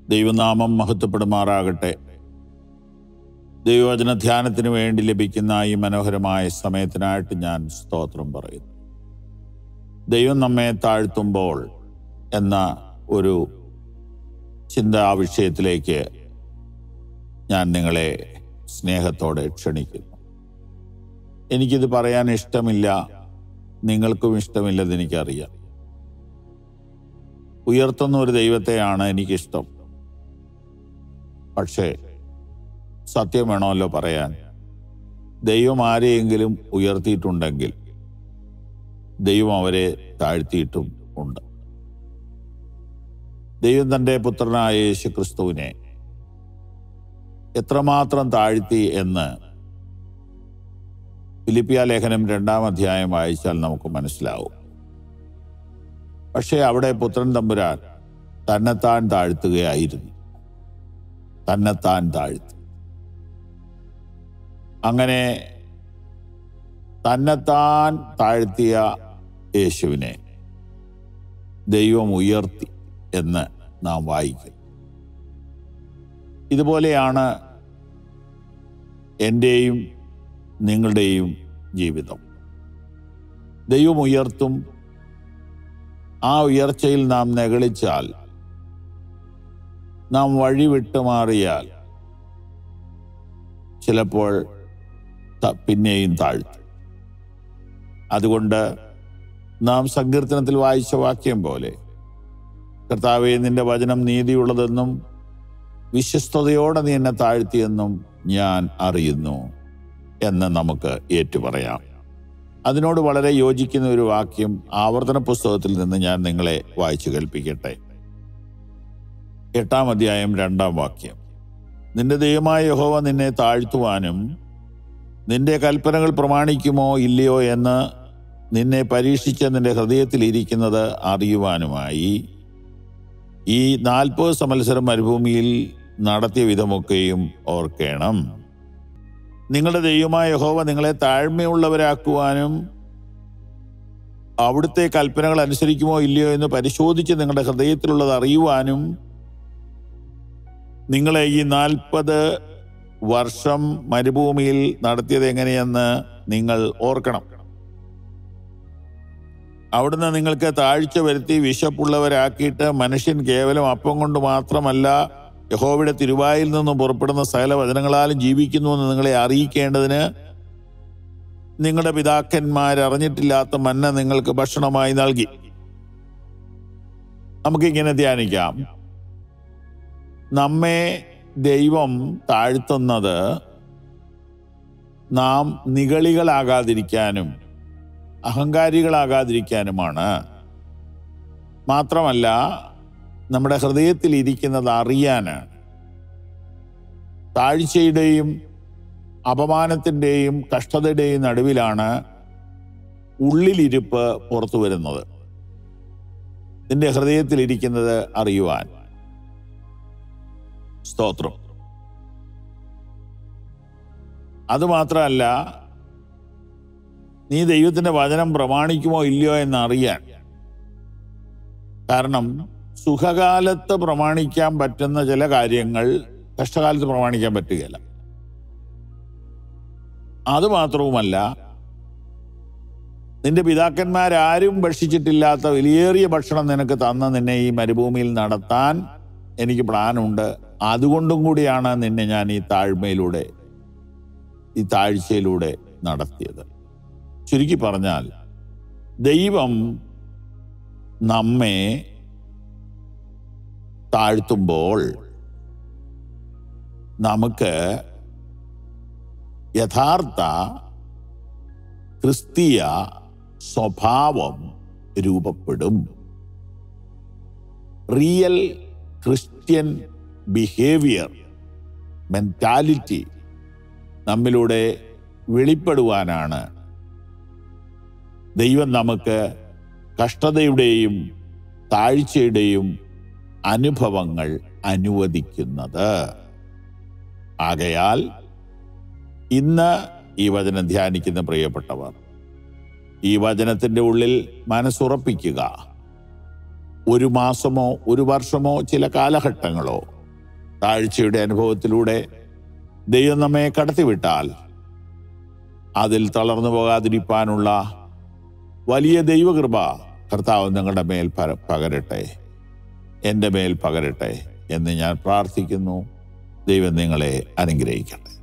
ദൈവനാമം മഹത്വപ്പെടുമാറാകട്ടെ ദൈവവചന ധ്യാനത്തിന് വേണ്ടി ലഭിക്കുന്ന ഈ മനോഹരമായ സമയത്തിനായിട്ട് ഞാൻ സ്തോത്രം പറയുന്നു ദൈവം നമ്മെ താഴ്ത്തുമ്പോൾ എന്ന ഒരു ചിന്താ വിഷയത്തിലേക്ക് ഞാൻ നിങ്ങളെ സ്നേഹത്തോടെ ക്ഷണിക്കുന്നു എനിക്കിത് പറയാൻ ഇഷ്ടമില്ല നിങ്ങൾക്കും ഇഷ്ടമില്ലെന്ന് എനിക്കറിയാം ഉയർത്തുന്ന ഒരു ദൈവത്തെയാണ് എനിക്കിഷ്ടം പക്ഷേ സത്യം വേണമല്ലോ പറയാൻ ദൈവം ആരെയെങ്കിലും ഉയർത്തിയിട്ടുണ്ടെങ്കിൽ ദൈവം അവരെ താഴ്ത്തിയിട്ടും ഉണ്ട് ദൈവം തൻ്റെ പുത്രനായ യേശു ക്രിസ്തുവിനെ എത്രമാത്രം താഴ്ത്തി എന്ന് ഫിലിപ്പിയ ലേഖനം രണ്ടാം അധ്യായം വായിച്ചാൽ നമുക്ക് മനസ്സിലാവും പക്ഷേ അവിടെ പുത്രൻ തമ്പുരാൻ തന്നെത്താൻ താഴ്ത്തുകയായിരുന്നു തന്നെത്താൻ താഴ്ത്തി അങ്ങനെ തന്നെത്താൻ താഴ്ത്തിയ യേശുവിനെ ദൈവം ഉയർത്തി എന്ന് നാം വായിക്കും ഇതുപോലെയാണ് എൻ്റെയും നിങ്ങളുടെയും ജീവിതം ദൈവം ഉയർത്തും ആ ഉയർച്ചയിൽ നാം നെകളിച്ചാൽ നാം വഴി വിട്ടുമാറിയാൽ ചിലപ്പോൾ ത- പിന്നെയും താഴ്ത്തും അതുകൊണ്ട് നാം സങ്കീർത്തനത്തിൽ വായിച്ച വാക്യം പോലെ കർത്താവെ നിന്റെ വചനം നീതിയുള്ളതെന്നും വിശ്വസ്തയോടെ നീ എന്നെ താഴ്ത്തിയെന്നും ഞാൻ അറിയുന്നു എന്ന് നമുക്ക് ഏറ്റുപറയാം അതിനോട് വളരെ യോജിക്കുന്ന ഒരു വാക്യം ആവർത്തന പുസ്തകത്തിൽ നിന്ന് ഞാൻ നിങ്ങളെ വായിച്ചു കേൾപ്പിക്കട്ടെ എട്ടാം അധ്യായം രണ്ടാം വാക്യം നിന്റെ ദൈവമായ യഹോവ നിന്നെ താഴ്ത്തുവാനും നിന്റെ കൽപ്പനകൾ പ്രമാണിക്കുമോ ഇല്ലയോ എന്ന് നിന്നെ പരീക്ഷിച്ച് നിന്റെ ഹൃദയത്തിൽ ഇരിക്കുന്നത് അറിയുവാനുമായി ഈ നാൽപ്പത് സംവത്സരം മരുഭൂമിയിൽ നടത്തിയ വിധമൊക്കെയും ഓർക്കണം നിങ്ങളുടെ ദൈവമായ യഹോവ നിങ്ങളെ താഴ്മയുള്ളവരാക്കുവാനും അവിടുത്തെ കൽപ്പനകൾ അനുസരിക്കുമോ ഇല്ലയോ എന്ന് പരിശോധിച്ച് നിങ്ങളുടെ ഹൃദയത്തിലുള്ളത് അറിയുവാനും നിങ്ങളെ ഈ നാൽപ്പത് വർഷം മരുഭൂമിയിൽ നടത്തിയത് എങ്ങനെയെന്ന് നിങ്ങൾ ഓർക്കണം അവിടുന്ന് നിങ്ങൾക്ക് താഴ്ച വരുത്തി വിശപ്പുള്ളവരാക്കിയിട്ട് മനുഷ്യൻ കേവലം അപ്പം കൊണ്ട് മാത്രമല്ല യഹോവയുടെ തിരുവായിൽ നിന്നും പുറപ്പെടുന്ന സകല വചനങ്ങളാലും ജീവിക്കുന്നുവെന്ന് നിങ്ങളെ അറിയിക്കേണ്ടതിന് നിങ്ങളുടെ പിതാക്കന്മാർ അറിഞ്ഞിട്ടില്ലാത്ത മന്ന നിങ്ങൾക്ക് ഭക്ഷണമായി നൽകി നമുക്കിങ്ങനെ ധ്യാനിക്കാം നമ്മെ ദൈവം താഴ്ത്തുന്നത് നാം നിഗളികളാകാതിരിക്കാനും അഹങ്കാരികളാകാതിരിക്കാനുമാണ് മാത്രമല്ല നമ്മുടെ ഹൃദയത്തിൽ ഇരിക്കുന്നത് അറിയാനാണ് താഴ്ചയുടെയും അപമാനത്തിൻ്റെയും കഷ്ടതയുടെയും നടുവിലാണ് ഉള്ളിലിരിപ്പ് പുറത്തു വരുന്നത് നിന്റെ ഹൃദയത്തിൽ ഇരിക്കുന്നത് അറിയുവാൻ സ്തോത്രം അതുമാത്രമല്ല നീ ദൈവത്തിന്റെ വചനം പ്രമാണിക്കുമോ ഇല്ലയോ എന്ന് അറിയാൻ കാരണം സുഖകാലത്ത് പ്രമാണിക്കാൻ പറ്റുന്ന ചില കാര്യങ്ങൾ കഷ്ടകാലത്ത് പ്രമാണിക്കാൻ പറ്റുകയില്ല അതുമാത്രവുമല്ല നിന്റെ പിതാക്കന്മാരാരും ഭക്ഷിച്ചിട്ടില്ലാത്ത വിലയേറിയ ഭക്ഷണം നിനക്ക് തന്ന് നിന്നെ ഈ മരുഭൂമിയിൽ നടത്താൻ എനിക്ക് പ്ലാനുണ്ട് അതുകൊണ്ടും കൂടിയാണ് നിന്നെ ഞാൻ ഈ താഴ്മയിലൂടെ ഈ താഴ്ചയിലൂടെ നടത്തിയത് ചുരുക്കി പറഞ്ഞാൽ ദൈവം നമ്മെ താഴ്ത്തുമ്പോൾ നമുക്ക് യഥാർത്ഥ ക്രിസ്തീയ സ്വഭാവം രൂപപ്പെടും റിയൽ ക്രിസ്ത്യൻ ബിഹേവിയർ മെന്റാലിറ്റി നമ്മിലൂടെ വെളിപ്പെടുവാനാണ് ദൈവം നമുക്ക് കഷ്ടതയുടെയും താഴ്ചയുടെയും അനുഭവങ്ങൾ അനുവദിക്കുന്നത് ആകയാൽ ഇന്ന് ഈ വചനം ധ്യാനിക്കുന്ന പ്രിയപ്പെട്ടവർ ഈ വചനത്തിന്റെ ഉള്ളിൽ മനസ്സുറപ്പിക്കുക ഒരു മാസമോ ഒരു വർഷമോ ചില കാലഘട്ടങ്ങളോ താഴ്ചയുടെ അനുഭവത്തിലൂടെ ദൈവം നമ്മെ കടത്തിവിട്ടാൽ അതിൽ തളർന്നു പോകാതിരിക്കാനുള്ള വലിയ ദൈവകൃപ കർത്താവ് നിങ്ങളുടെ മേൽ പര- പകരട്ടെ എൻ്റെ മേൽ പകരട്ടെ എന്ന് ഞാൻ പ്രാർത്ഥിക്കുന്നു ദൈവം നിങ്ങളെ അനുഗ്രഹിക്കട്ടെ